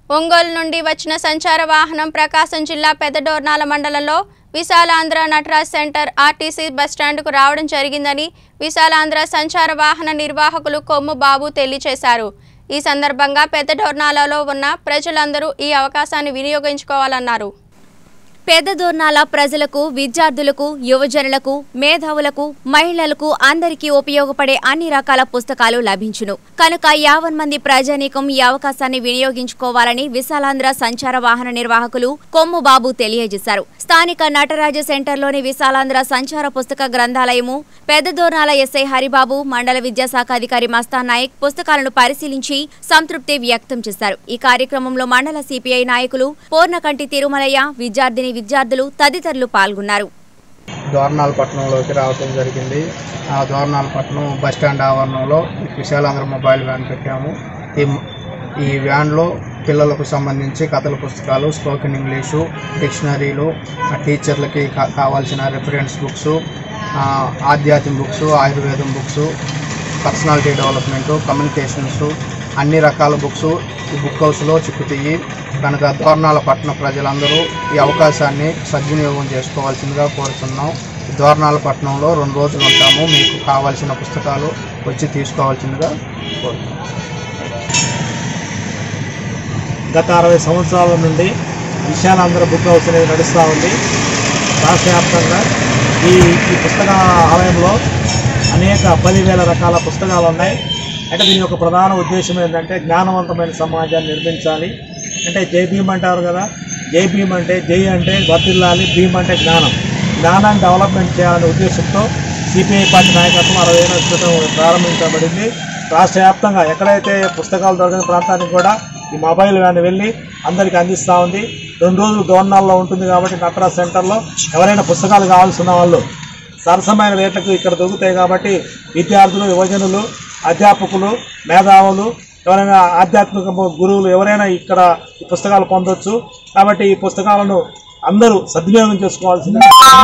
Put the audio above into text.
ఒంగోలు నుండి వచ్చిన సంచార వాహనం ప్రకాశం జిల్లా పెద్దడోర్నాల మండలంలో విశాలాంధ్ర నటరాజ్ సెంటర్ ఆర్టీసీ బస్టాండ్కు రావడం జరిగిందని విశాలాంధ్ర సంచార వాహన నిర్వాహకులు కొమ్ము బాబు తెలియజేశారు ఈ సందర్భంగా పెద్దడోర్నాలలో ఉన్న ప్రజలందరూ ఈ అవకాశాన్ని వినియోగించుకోవాలన్నారు పేద దూర్నాల ప్రజలకు విద్యార్థులకు యువజనులకు మేధావులకు మహిళలకు అందరికీ ఉపయోగపడే అన్ని రకాల పుస్తకాలు లభించును కనుక యావన్ మంది ప్రజానీకం ఈ అవకాశాన్ని వినియోగించుకోవాలని విశాలాంధ్ర సంచార వాహన నిర్వాహకులు కొమ్ము బాబు తెలియజేశారు స్థానిక నటరాజ సెంటర్లోని విశాలాంధ్ర సంచార పుస్తక గ్రంథాలయము పెద్ద దూర్నాల ఎస్ఐ హరిబాబు మండల విద్యాశాఖ అధికారి మస్తాన్ నాయక్ పుస్తకాలను పరిశీలించి సంతృప్తి వ్యక్తం చేశారు ఈ కార్యక్రమంలో మండల సిపిఐ నాయకులు పూర్ణకంటి తిరుమలయ్య విద్యార్థిని విద్యార్థులు తదితరులు పాల్గొన్నారు దోర్నాలపట్నంలోకి రావటం జరిగింది ఆ దోర్నాలపట్నం బస్ స్టాండ్ ఆవరణంలో విశాలాంధ్ర మొబైల్ వ్యాన్ పెట్టాము ఈ ఈ వ్యాన్లో పిల్లలకు సంబంధించి కథల పుస్తకాలు స్పోకెన్ ఇంగ్లీషు డిక్షనరీలు ఆ టీచర్లకి కా- కావాల్సిన రెఫరెన్స్ బుక్స్ ఆధ్యాత్మిక బుక్స్ ఆయుర్వేదం బుక్స్ పర్సనాలిటీ డెవలప్మెంట్ కమ్యూనికేషన్స్ అన్ని రకాల బుక్స్ ఈ బుక్ హౌస్లో చిక్కుతాయి కనుక దోర్నాల పట్టణ ప్రజలందరూ ఈ అవకాశాన్ని సద్వినియోగం చేసుకోవాల్సిందిగా కోరుతున్నాం దోర్నాల పట్టణంలో రెండు రోజులు ఉంటాము మీకు కావాల్సిన పుస్తకాలు వచ్చి తీసుకోవాల్సిందిగా కోరుతున్నాం గత అరవై సంవత్సరాల నుండి విశాలాంధ్ర బుక్ హౌస్ అనేది నడుస్తూ ఉంది రాష్ట్ర వ్యాప్తంగా ఈ ఈ పుస్తక ఆలయంలో అనేక పదివేల రకాల పుస్తకాలు ఉన్నాయి అంటే దీని యొక్క ప్రధాన ఉద్దేశం ఏంటంటే జ్ఞానవంతమైన సమాజాన్ని నిర్మించాలి అంటే జై భీమ్ అంటారు కదా జై భీమ్ అంటే జై అంటే వర్తిల్లాలి భీమ్ అంటే జ్ఞానం జ్ఞానాన్ని డెవలప్మెంట్ చేయాలనే ఉద్దేశంతో సిపిఐ పార్టీ నాయకత్వం అరవై ఏళ్ళ క్రితం ప్రారంభించబడింది రాష్ట్ర వ్యాప్తంగా ఎక్కడైతే పుస్తకాలు దొరకని ప్రాంతానికి కూడా ఈ మొబైల్ వ్యాన్ వెళ్ళి అందరికీ అందిస్తూ ఉంది రెండు రోజులు దోర్నాల్లో ఉంటుంది కాబట్టి నటరాజ్ సెంటర్లో ఎవరైనా పుస్తకాలు కావాల్సిన వాళ్ళు సరసమైన రేట్లకు ఇక్కడ దొరుకుతాయి కాబట్టి విద్యార్థులు యువజనులు అధ్యాపకులు మేధావులు ఎవరైనా ఆధ్యాత్మిక గురువులు ఎవరైనా ఇక్కడ ఈ పుస్తకాలు పొందొచ్చు కాబట్టి ఈ పుస్తకాలను అందరూ సద్వినియోగం చేసుకోవాల్సింది